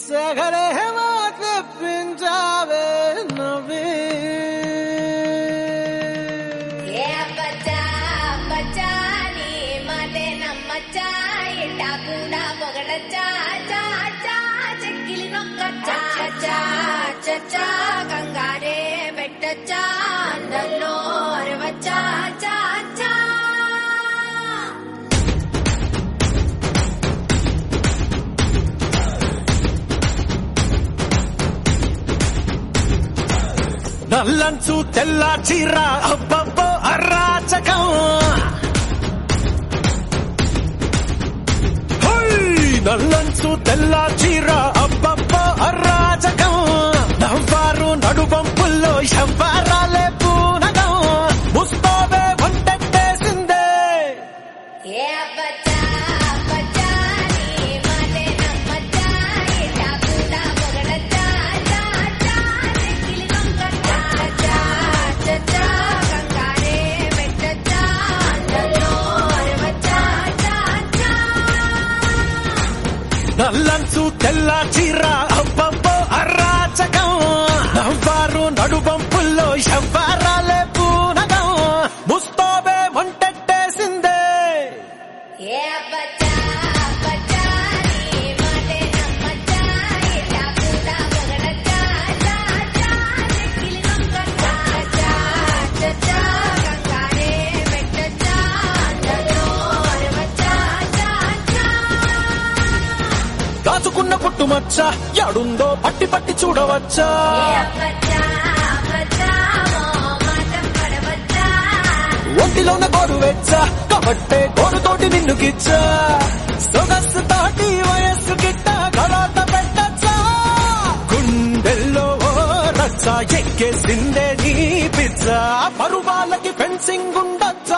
సగరేమో తెప్పించావే నవ్వే ఏ బచ్చా బచ్చా నీ మాటే నమ్మచ్చా ఇట్టా కూడా పొగడచ్చా చా చా చెక్కిలి నొక్కచ్చా చా చచ్చా కంగారే పెట్టచ్చా అందరిలో అరవచ్చా చా చా నల్లంచు తెల్ల చీర అబ్బబ్బో అరాచకం హోయ్! నల్లంచు తెల్ల చీర అబ్బబ్బో అరాచకం నవ్వారు నడుబంపుల్లో ఎవ్వరాలే పూనగం ముస్తాబే వంటెట్టేసిందే ఏ బచ్చా బచ్చా నీ మాటే నమ్మచ్చా ఇట్టా కూడా పొగడచ్చా చా చా చెక్కిలి నొక్కచ్చా చా చచ్చా కంగారే పెట్టచ్చా అందరిలో అరవచ్చా చా చా నల్లంచు తెల్ల చీర అబ్బబ్బో అరాచకం నవ్వారు నడుబంపుల్లో ఎవ్వరాలే పూనగం ముస్తాబే వంటెట్టేసిందే ఏ బచ్చా బచ్చా నీ మాటే నమ్మచ్చా ఇట్టా కూడా పొగడచ్చా చా చా చెక్కిలి నొక్కచ్చా చా చచ్చా కంగారే పెట్టచ్చా అందరిలో అరవచ్చా చా చా దాచుకున్న పుట్టుమచ్చ ఎడుందో పట్టి పట్టి చూడవచ్చా ఏ బచ్చా బచ్చా ఓ మాట పడవచ్చా ఒంటిలోన గోరు వెచ్చ కాబట్టే గోరుతోటి నిన్ను గిచ్చా సొగస్సు తోటి వయస్సు గిట్ట గలాట పెట్టచ్చా గుండెల్లో ఓ రచ్చ ఎక్కేసిందే నీ పిచ్చ పరువాలకి ఫెన్సింగ్ ఉండొచ్చా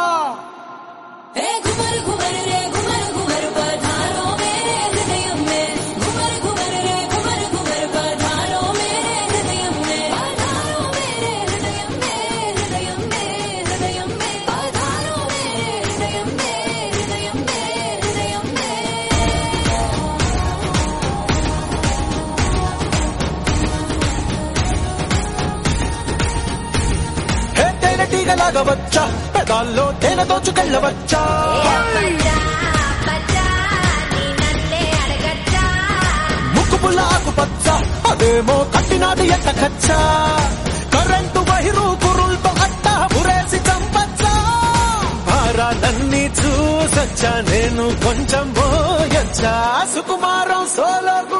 ए घुमर घुमर रे घुमर घुमर पधारो मेरे हृदय में घुमर घुमर रे घुमर घुमर पधारो मेरे हृदय में पधारो मेरे हृदय में हृदय में हृदय में पधारो मेरे हृदय में हृदय में हृदय में హే తేనెటీగలాగా వచ్చా పెదాల్లో తేనె దోచుకెళ్ళవచ్చా బచ్చా బచ్చా నీ నన్నే అడగచ్చా ముక్కు పుల్ల ఆకుపచ్చ అదేమో కట్టినాడు ఎట్టకచ్చా కరెంటు వైరు కురుల్తో అట్ట ఉరేసి చంపచ్చా భారాలన్నీ చూసొచ్చా నేను కొంచెం పోయొచ్చా సుకుమారం సోలో